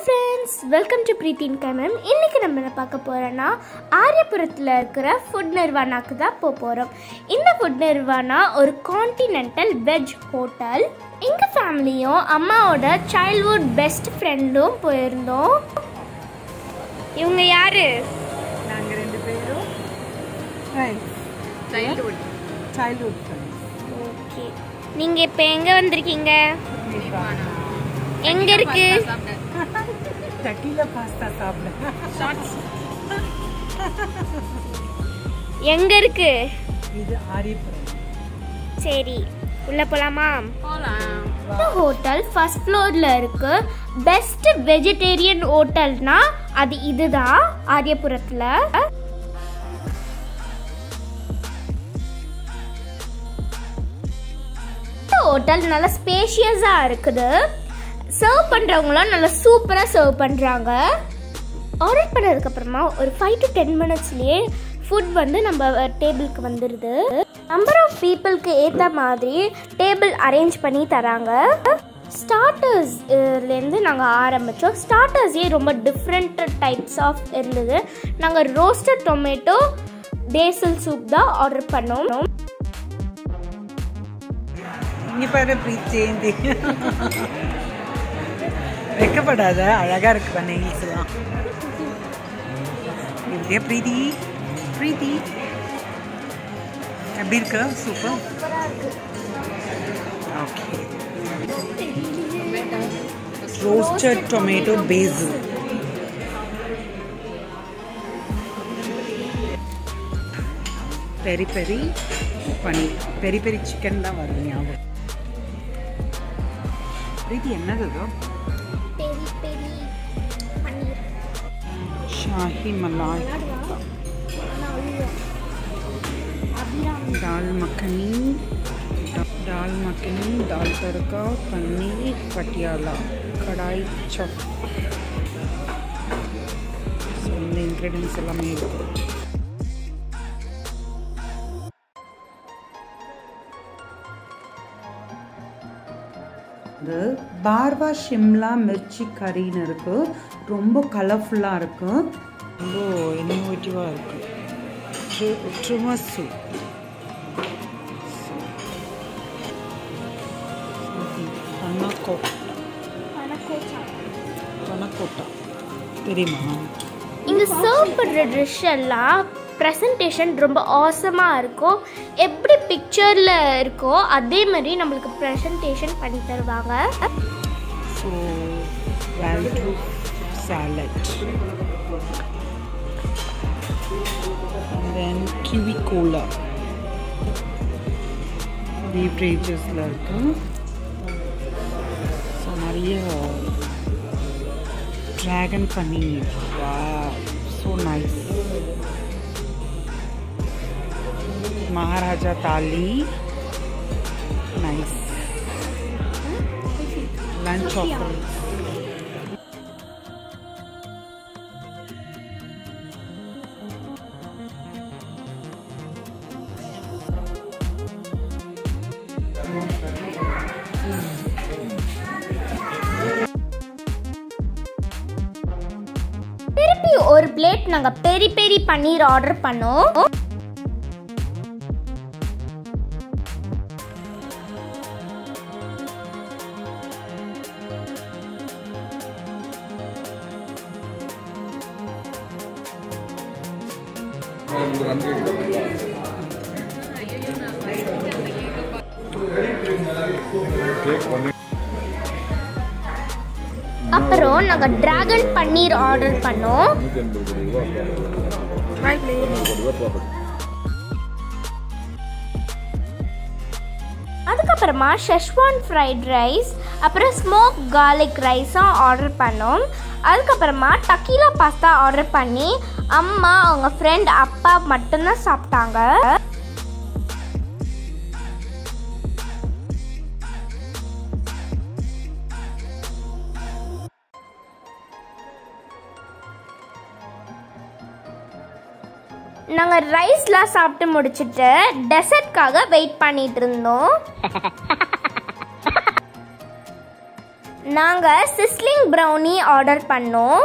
Friends welcome to பிரீத்தின் கமம் இன்னைக்கு நம்ம என்ன பார்க்க போறோம்னா ஆரியபுரத்தில் இருக்கிற ஃபுட் நிர்வாணாக்கு தான் போக போகிறோம் இந்த ஃபுட் நிர்வாணா ஒரு கான்டினென்டல் வெஜ் ஹோட்டல் எங்கள் ஃபேமிலியும் அம்மாவோட சைல்ட்ஹுட் பெஸ்ட் ஃப்ரெண்டும் போயிருந்தோம் இவங்க யாரு நாங்கள் ரெண்டு பேரும் friends childhood childhood friends okay நீங்கள் இப்போ எங்கே வந்திருக்கீங்க எங்கே இருக்கு டக்கீல பாஸ்தா சாப்பிட எங்கே இருக்கு இது ஆரியபுரம் சரி உள்ள போலாமா இந்த ஹோட்டல் ஃபர்ஸ்ட் ஃப்ளோர்ல இருக்கு பெஸ்ட் வெஜிடேரியன் ஹோட்டல்னா அது இதுதான் ஆரியபுரத்துல இந்த ஹோட்டல் நல்லா ஸ்பேஷியஸா இருக்குது சர்வ் பண்றவங்களும் நல்லா சூப்பரா சர்வ் பண்றாங்க ஆர்டர் பண்ணதுக்கு அப்புறமா ஒரு ஃபைவ் டு டென் மினிட்ஸ்லயே ஃபுட் வந்து நம்ம டேபிளுக்கு வந்துடுது நம்பர் ஆஃப் பீப்புளுக்கு ஏற்ற மாதிரி டேபிள் அரேஞ்ச் பண்ணி தராங்க ஸ்டார்டர்ஸ்லேருந்து நாங்கள் ஆரம்பித்தோம் ஸ்டார்டர்ஸே ரொம்ப டிஃப்ரெண்ட் டைப்ஸ் ஆஃப் இருந்தது நாங்கள் ரோஸ்டட் டொமேட்டோ பேசல் சூப் தான் ஆர்டர் பண்ணோம் இங்க பாரு பிரீத்தி வெக்கப்படாத அழகா இருக்கு நெயில்ஸ் எல்லாம் இப்படியே பிரீத்தி பிரீத்தி எப்படி இருக்கு super okay roasted tomato basil peri peri paneer peri peri chicken தான் வருது ஞாபகம் பிரீத்தி என்னது இது? Peri peri paneer shahi malai dal makhani dal makhani dal tadka paneer Patiala kadai chaap so இந்த இன்க்ரீடியன்ஸ் எல்லாமே இருக்கு இது பார்வா ஷிம்லா மிர்ச்சி கறின்னு இருக்கு ரொம்ப கலர்ஃபுல்லாக இருக்கு ரொம்ப இன்னோவேட்டிவாக இருக்கு ட்ருமஸு பனக்கோட்டா பனக்கோட்டா தெரியுமா இங்கே சர்வ் பண்ணுற ட்ரெஸ் எல்லாம் ப்ரெசன்டேஷன் ரொம்ப ஆசமாக இருக்கும் எப்படி பிக்சரில் இருக்கோ அதே மாதிரி நம்மளுக்கு ப்ரெசன்டேஷன் பண்ணி தருவாங்க so value salad and then kiwi cola பீவ்ரேஜஸில் இருக்கு ஸோ நிறைய ட்ராகன் பன்னீர் வா ஸோ நைஸ் மகாராஜா தாலி நைஸ் லஞ்ச் ஆஃபர் திருப்பி ஒரு பிளேட் நாங்கள் பெரி பெரி பன்னீர் ஆர்டர் பண்ணோம் அப்புறம் நாங்கள் டிராகன் பன்னீர் ஆர்டர் பண்ணோம் அதுக்கப்புறமா ஷெஷ்வான் ஃப்ரைட் ரைஸ் அப்புறம் ஸ்மோக் garlic ரைஸும் ஆர்டர் பண்ணோம் அதுக்கப்புறமா டக்கீலா பாஸ்தா ஆர்டர் பண்ணி அம்மா அவங்க ஃப்ரெண்ட் அப்பா மட்டும்தான் சாப்பிட்டாங்க நாங்கள் ரைஸ்லாம் சாப்பிட்டு முடிச்சிட்டு டெசர்ட்காக வெயிட் பண்ணிட்டு இருந்தோம் நாங்கள் சிஸ்லிங் ப்ரௌனி ஆர்டர் பண்ணோம்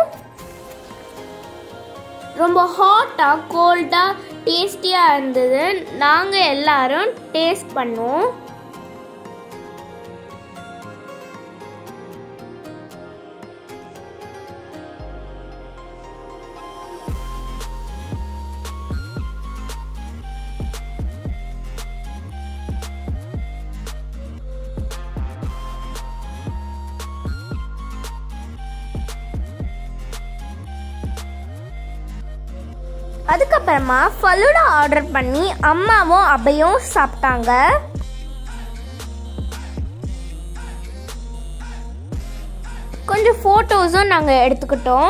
ரொம்ப ஹாட்டாக கோல்டாக டேஸ்டியாக இருந்தது நாங்கள் எல்லாரும் டேஸ்ட் பண்ணோம் அதுக்கப்புறமா ஃபலூடா ஆர்டர் பண்ணி அம்மாவும் அபையும் சாப்பிட்டாங்க கொஞ்சம் ஃபோட்டோஸும் நாங்கள் எடுத்துக்கிட்டோம்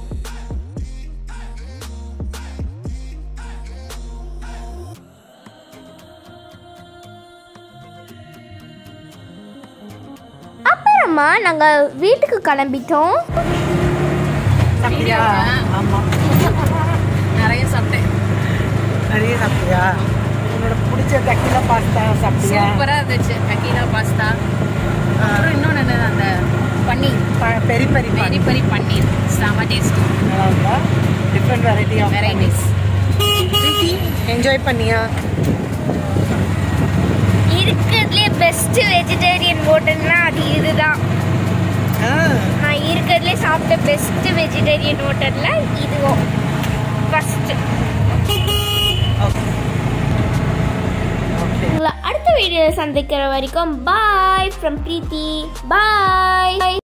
அப்புறமா நாங்கள் வீட்டுக்கு கிளம்பிட்டோம் சாப்பிட்டியா ஆமாம் நிறைய சாப்பிட்டேன் நிறைய சாப்பிட்டியா உன்னோட பிடிச்ச தக்கில பாஸ்தா சாப்பிட்டியா சூப்பரா இருந்துச்சு கக்கீனா பாஸ்தா அப்புறம் இன்னொன்று என்னது அந்த பன்னீர் பெரி பெரி பெரி பெரி பன்னீர் செம டேஸ்ட் நல்லா இருந்தா different variety of varieties enjoy பண்ணியா இருக்கிறதுலே பெஸ்ட் வெஜிடேரியன் ஹோட்டல்னா அது இதுதான் நான் இருக்கிறதுலே சாப்பிட்ட பெஸ்ட் வெஜிடேரியன் ஹோட்டல்ல இதுவும் ஃபர்ஸ்ட் உங்களை அடுத்த வீடியோவில் சந்திக்கிற வரைக்கும் பாய் ஃப்ரம் பிரீத்தி பாய்